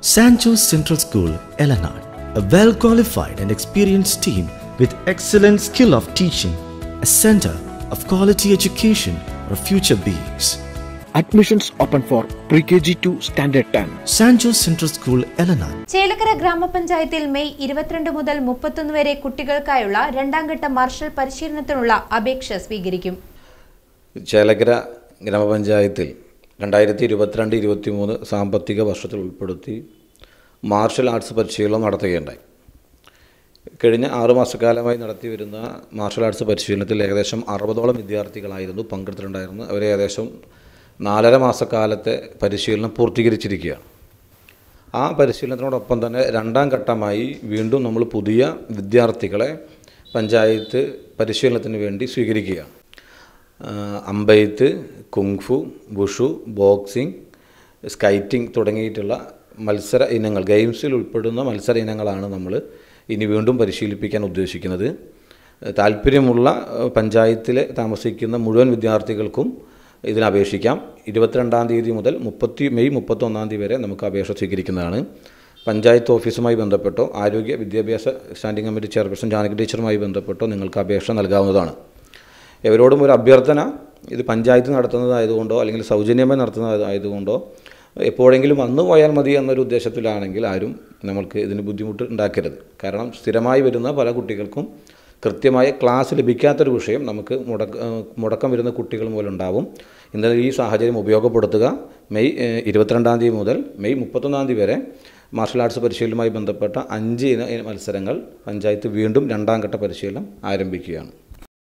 Sancho Central School, Eleanor, a well qualified and experienced team with excellent skill of teaching, a center of quality education for future beings. Admissions open for pre-KG to standard 10. Sancho Central School, Eleanor. Chelakkara ഗ്രാമപഞ്ചായത്തിൽ May ഇരുപത്തിരണ്ട് മുതൽ മുപ്പത്തൊന്ന് വരെ കുട്ടികൾക്കായുള്ള രണ്ടാം ഘട്ട marshal പരിശീലനത്തിനുള്ള അപേക്ഷ സ്വീകരിക്കും ചേലക്കര ഗ്രാമപഞ്ചായത്തിൽ രണ്ടായിരത്തി ഇരുപത്തിരണ്ട് ഇരുപത്തി മൂന്ന് സാമ്പത്തിക വർഷത്തിൽ ഉൾപ്പെടുത്തി മാർഷൽ ആർട്സ് പരിശീലനം നടത്തുകയുണ്ടായി കഴിഞ്ഞ ആറ് മാസക്കാലമായി നടത്തി വരുന്ന മാർഷൽ ആർട്സ് പരിശീലനത്തിൽ ഏകദേശം അറുപതോളം വിദ്യാർത്ഥികളായിരുന്നു പങ്കെടുത്തിട്ടുണ്ടായിരുന്നു അവർ ഏകദേശം നാലര മാസക്കാലത്തെ പരിശീലനം പൂർത്തീകരിച്ചിരിക്കുകയാണ് ആ പരിശീലനത്തിനോടൊപ്പം തന്നെ രണ്ടാം ഘട്ടമായി വീണ്ടും നമ്മൾ പുതിയ വിദ്യാർത്ഥികളെ പഞ്ചായത്ത് പരിശീലനത്തിന് വേണ്ടി സ്വീകരിക്കുകയാണ് ആഹ് അമ്പെയ്ത്ത് കുങ്ഫു വുഷു ബോക്സിംഗ് സ്കൈറ്റിംഗ് തുടങ്ങിയിട്ടുള്ള മത്സര ഇനങ്ങൾ ഗെയിംസിൽ ഉൾപ്പെടുന്ന മത്സര ഇനങ്ങളാണ് നമ്മൾ ഇനി വീണ്ടും പരിശീലിപ്പിക്കാൻ ഉദ്ദേശിക്കുന്നത് താല്പര്യമുള്ള ഏഹ് പഞ്ചായത്തിൽ താമസിക്കുന്ന മുഴുവൻ വിദ്യാർത്ഥികൾക്കും ഇതിന് അപേക്ഷിക്കാം ഇരുപത്തിരണ്ടാം തീയതി മുതൽ മുപ്പത്തി മെയ് മുപ്പത്തൊന്നാം തീയതി വരെ നമുക്ക് അപേക്ഷ സ്വീകരിക്കുന്നതാണ് പഞ്ചായത്ത് ഓഫീസുമായി ബന്ധപ്പെട്ടോ ആരോഗ്യ വിദ്യാഭ്യാസ സ്റ്റാൻഡിംഗ് കമ്മിറ്റി ചെയർപേഴ്സൺ ജാനകി ടീച്ചറുമായി ബന്ധപ്പെട്ടോ നിങ്ങൾക്ക് അപേക്ഷ നൽകാവുന്നതാണ് എവരോടും ഒരു അഭ്യർത്ഥന ഇത് പഞ്ചായത്ത് നടത്തുന്നതായതുകൊണ്ടോ അല്ലെങ്കിൽ സൗജന്യമായി നടത്തുന്നതായതുകൊണ്ടോ എപ്പോഴെങ്കിലും വന്നു പോയാൽ മതി എന്നൊരു ഉദ്ദേശത്തിലാണെങ്കിൽ ആരും നമ്മൾക്ക് ഇതിന് ബുദ്ധിമുട്ട് ഉണ്ടാക്കരുത് കാരണം സ്ഥിരമായി വരുന്ന പല കുട്ടികൾക്കും കൃത്യമായ ക്ലാസ് ലഭിക്കാത്തൊരു വിഷയം നമുക്ക് മുടക്ക ഏഹ് മുടക്കം വരുന്ന കുട്ടികൾ മൂലമുണ്ടാവും ഇന്നലെ ഈ സാഹചര്യം ഉപയോഗപ്പെടുത്തുക മെയ് ഏഹ് ഇരുപത്തിരണ്ടാം തീയതി മുതൽ മെയ് മുപ്പത്തൊന്നാം തീയതി വരെ മാർഷൽ ആർട്സ് പരിശീലനവുമായി ബന്ധപ്പെട്ട അഞ്ച് ഇന മത്സരങ്ങൾ പഞ്ചായത്ത് വീണ്ടും രണ്ടാം ഘട്ട പരിശീലനം ആരംഭിക്കുകയാണ്